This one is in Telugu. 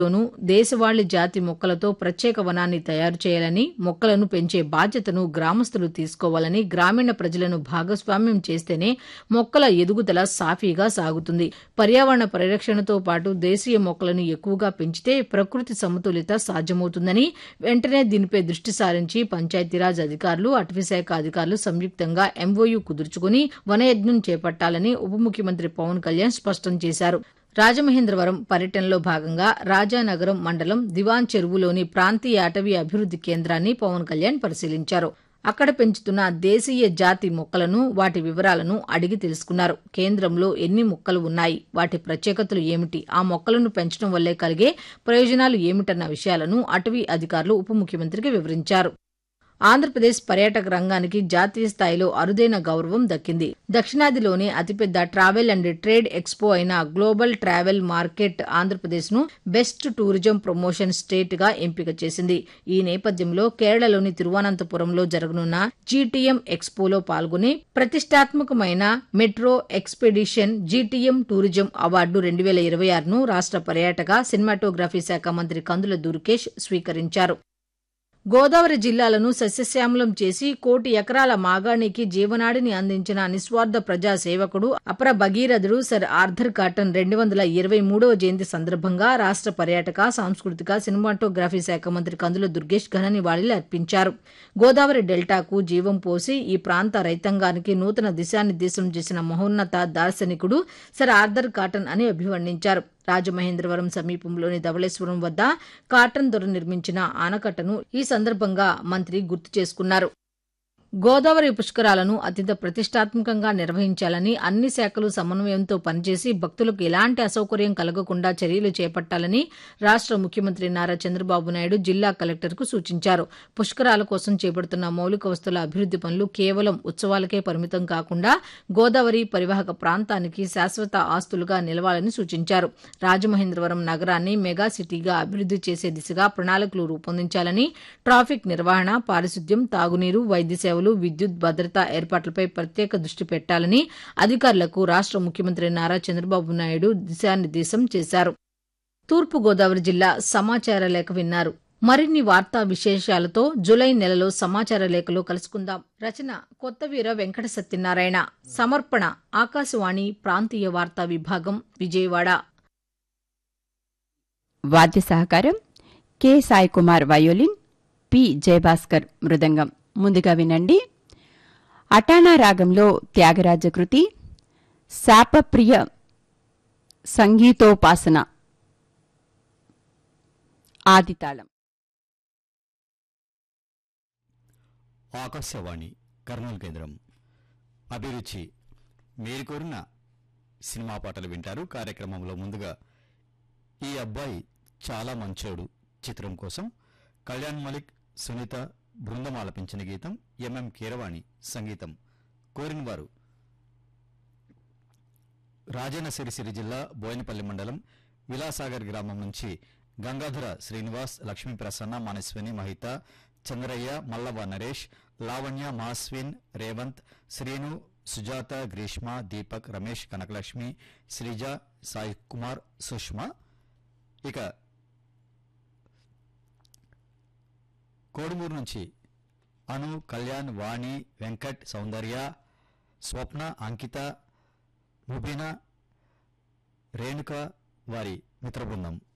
లోను దేశవాళీ జాతి మొక్కలతో ప్రత్యేక వనాన్ని తయారు చేయాలని మొక్కలను పెంచే బాధ్యతను గ్రామస్తులు తీసుకోవాలని గ్రామీణ ప్రజలను భాగస్వామ్యం చేస్తేనే మొక్కల ఎదుగుదల సాఫీగా సాగుతుంది పర్యావరణ పరిరక్షణతో పాటు దేశీయ మొక్కలను ఎక్కువగా పెంచితే ప్రకృతి సమతుల్యత సాధ్యమవుతుందని వెంటనే దీనిపై దృష్టి సారించి పంచాయతీరాజ్ అధికారులు అటవీశాఖ అధికారులు సంయుక్తంగా ఎంఓయూ కుదుర్చుకుని వనయజ్ఞం చేపట్టాలని ఉప ముఖ్యమంత్రి పవన్ కళ్యాణ్ స్పష్టం చేశారు రాజమహేంద్రవరం పర్యటనలో భాగంగా రాజానగరం మండలం దివాన్ చెరువులోని ప్రాంతీయ అటవీ అభివృద్ది కేంద్రాన్ని పవన్ కళ్యాణ్ పరిశీలించారు అక్కడ పెంచుతున్న దేశీయ జాతి మొక్కలను వాటి వివరాలను అడిగి తెలుసుకున్నారు కేంద్రంలో ఎన్ని మొక్కలు ఉన్నాయి వాటి ప్రత్యేకతలు ఏమిటి ఆ మొక్కలను పెంచడం వల్లే కలిగే ప్రయోజనాలు ఏమిటన్న విషయాలను అటవీ అధికారులు ఉప ముఖ్యమంత్రికి వివరించారు ఆంధ్రప్రదేశ్ పర్యాటక రంగానికి జాతీయ స్థాయిలో అరుదైన గౌరవం దక్కింది దక్షిణాదిలోనే అతిపెద్ద ట్రావెల్ అండ్ ట్రేడ్ ఎక్స్పో అయిన గ్లోబల్ ట్రావెల్ మార్కెట్ ఆంధ్రప్రదేశ్ ను బెస్ట్ టూరిజం ప్రమోషన్ స్టేట్ గా ఎంపిక చేసింది ఈ నేపథ్యంలో కేరళలోని తిరువనంతపురంలో జరగనున్న జీటీఎం ఎక్స్పోలో పాల్గొని ప్రతిష్టాత్మకమైన metro expedition GTM tourism award రెండు వేల ఇరవై ఆరును రాష్ట పర్యాటక సినిమాటోగ్రఫీ శాఖ మంత్రి కందుల దుర్గేష్ స్వీకరించారు గోదావరి జిల్లాలను సస్యశ్యామలం చేసి కోటి ఎకరాల మాగాణికి జీవనాడిని అందించిన నిస్వార్థ ప్రజా సేవకుడు అపర భగీరథుడు సర్ ఆర్థర్ కాటన్ రెండు వందల ఇరవై మూడవ జయంతి సందర్భంగా రాష్ట పర్యాటక సాంస్కృతిక సినిమాటోగ్రఫీ శాఖ మంత్రి కందుల దుర్గేష్ ఘన నివాళులు అర్పించారు గోదావరి డెల్టాకు జీవం పోసి ఈ ప్రాంత రైతాంగానికి నూతన దిశానిర్దేశం చేసిన మహోన్నత దార్శనికుడు సర్ ఆర్థర్ కాటన్ అని అభివర్ణించారు రాజమహేంద్రవరం సమీపంలోని ధవళేశ్వరం వద్ద కాటన్ దొర నిర్మించిన ఆనకట్టను ఈ సందర్భంగా మంత్రి గుర్తు చేసుకున్నారు గోదావరి పుష్కరాలను అత్యంత ప్రతిష్టాత్మకంగా నిర్వహించాలని అన్ని శాఖలు సమన్వయంతో పనిచేసి భక్తులకు ఎలాంటి అసౌకర్యం కలగకుండా చర్యలు చేపట్టాలని రాష్ట ముఖ్యమంత్రి నారా చంద్రబాబు నాయుడు జిల్లా కలెక్టర్కు సూచించారు పుష్కరాల కోసం చేపడుతున్న మౌలిక వస్తువుల అభివృద్ది పనులు కేవలం ఉత్సవాలకే పరిమితం కాకుండా గోదావరి పరివాహక ప్రాంతానికి శాశ్వత ఆస్తులుగా నిలవాలని సూచించారు రాజమహేంద్రవరం నగరాన్ని మెగా సిటీగా అభివృద్ది చేసే దిశగా ప్రణాళికలు రూపొందించాలని ట్రాఫిక్ నిర్వహణ పారిశుద్ధ్యం తాగునీరు వైద్య సేవలు విద్యుత్ భద్రతా ఏర్పాట్లపై ప్రత్యేక దృష్టి పెట్టాలని అధికారులకు రాష్ట ముఖ్యమంత్రి నారా చంద్రబాబు నాయుడు దిశానిర్దేశం చేశారు తూర్పుగోదావరి జిల్లా సమాచార లేఖ విన్నారు మరిన్ని వార్తా విశేషాలతో జులై నెలలో సమాచార లేఖలో కలుసుకుందాం రచన కొత్తవీర వెంకట సత్యనారాయణ సమర్పణ ఆకాశవాణి ప్రాంతీయ వార్తా విభాగం విజయవాడ వాద్య సహకారం K Sai Kumar violin P Jayabhaskar మృదంగం ముందుగా వినండి అటానా రాగంలో త్యాగరాజ కృతి శాపప్రియ సంగీతోపాసన ఆదితాళం ఆకాశవాణి కర్నూలు కేంద్రం అభిరుచి మీరు కోరిన సినిమా పాటలు వింటారు కార్యక్రమంలో ముందుగా ఈ అబ్బాయి చాలా మంచోడు చిత్రం కోసం కళ్యాణ్ మలిక్ సునీత బృందం ఆలపించిన గీతం ఎంఎం కీరవాణి సంగీతం కోరిన వారు రాజన్న సిరిసిరి జిల్లా బోయినపల్లి మండలం విలాసాగర్ గ్రామం నుంచి గంగాధర శ్రీనివాస్ లక్ష్మీ ప్రసన్న మనస్విని మహిత చంద్రయ్య మల్లవ నరేష్ లావణ్య మాస్విన్ రేవంత్ శ్రీను సుజాత గ్రీష్మ దీపక్ రమేష్ కనకలక్ష్మి శ్రీజ సాయి కుమార్ సుష్మా ఇక కోడుమూరు నుంచి అను కళ్యాణ్ వాణి వెంకట్ సౌందర్య స్వప్న అంకిత ముబీనా రేణుక వారి మిత్ర బృందం